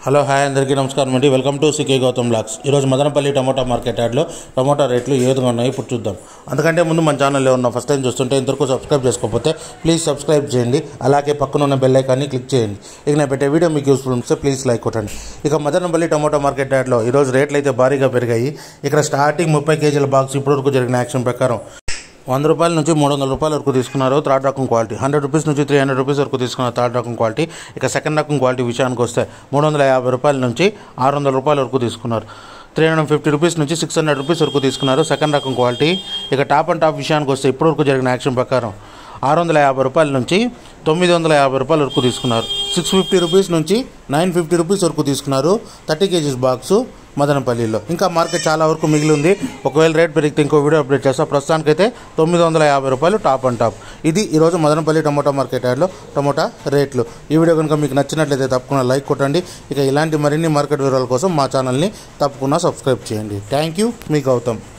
hello hi అందరికీ నమస్కారం అండి welcome to CK Gautam blogs ఈరోజు మదనపల్లి టమోటా మార్కెట్ యార్డ్లో టమోటా రేట్లు ఏ విధంగా ఉన్నాయి ఇప్పుడు చూద్దాం అందుకంటే ముందు మన ఛానల్లో ఉన్న ఫస్ట్ టైం చూస్తుంటే ఇంతవరకు సబ్స్క్రైబ్ చేసుకోకపోతే ప్లీజ్ సబ్స్క్రైబ్ చేయండి అలాగే పక్కన ఉన్న బెల్ ఐకాన్ని క్లిక్ చేయండి ఇక నేను పెట్టే వీడియో మీకు యూస్ఫుల్ ఉంటే ప్లీజ్ లైక్ కొట్టండి ఇక మదనపల్లి టమోటా మార్కెట్ యార్డ్లో ఈరోజు రేట్లు అయితే భారీగా పెరిగాయి ఇక్కడ స్టార్టింగ్ ముప్పై కేజీల బాక్స్ ఇప్పటివరకు జరిగిన యాక్షన్ ప్రకారం వంద రూపాయల నుంచి మూడు వందల రూపాయల వరకు తీసుకున్నారు థర్డ్ రకం క్వాలిటీ హండ్రెడ్ రూపీస్ నుంచి త్రీ హండ్రెడ్ రూపీస్ వరకు తీసుకున్నారు థర్డ్ రకం క్వాలిటీ ఇక సెకండ్ రకం క్వాలిటీ విషయానికి వస్తే మూడు వందల యాభై రూపాయల నుంచి ఆరు వందల రూపాయల వరకు తీసుకున్నారు త్రీ హండ్రెడ్ ఫిఫ్టీ రూపీస్ నుంచి సిక్స్ హండ్రెడ్ రూపీస్ వరకు తీసుకున్నారు సెకండ్ రకం క్వాలిటీ ఇక టాప్ అండ్ టాప్ విషయానికి వస్తే ఇప్పటివరకు జరిగిన యాక్షన్ ప్రకారం ఆరు వందల యాభై రూపాయల నుంచి తొమ్మిది వందల యాభై రూపాయల వరకు తీసుకున్నారు సిక్స్ ఫిఫ్టీ రూపీస్ నుంచి నైన్ ఫిఫ్టీ రూపీస్ వరకు తీసుకున్నారు థర్టీ కేజీస్ బాక్సు మదనపల్లిలో ఇంకా మార్కెట్ చాలా వరకు మిగిలి ఉంది ఒకవేళ రేట్ పెరిగితే ఇంకో వీడియో అప్డేట్ చేస్తా ప్రస్తుతానికైతే తొమ్మిది వందల యాభై రూపాయలు టాప్ అండ్ టాప్ ఇది ఈరోజు మదనపల్లి టమోటా మార్కెట్ యార్డ్లో టమోటా రేట్లు ఈ వీడియో కనుక మీకు నచ్చినట్లయితే తప్పకుండా లైక్ కొట్టండి ఇక ఇలాంటి మరిన్ని మార్కెట్ వివరాల కోసం మా ఛానల్ని తప్పకుండా సబ్స్క్రైబ్ చేయండి థ్యాంక్ యూ మీ గౌతమ్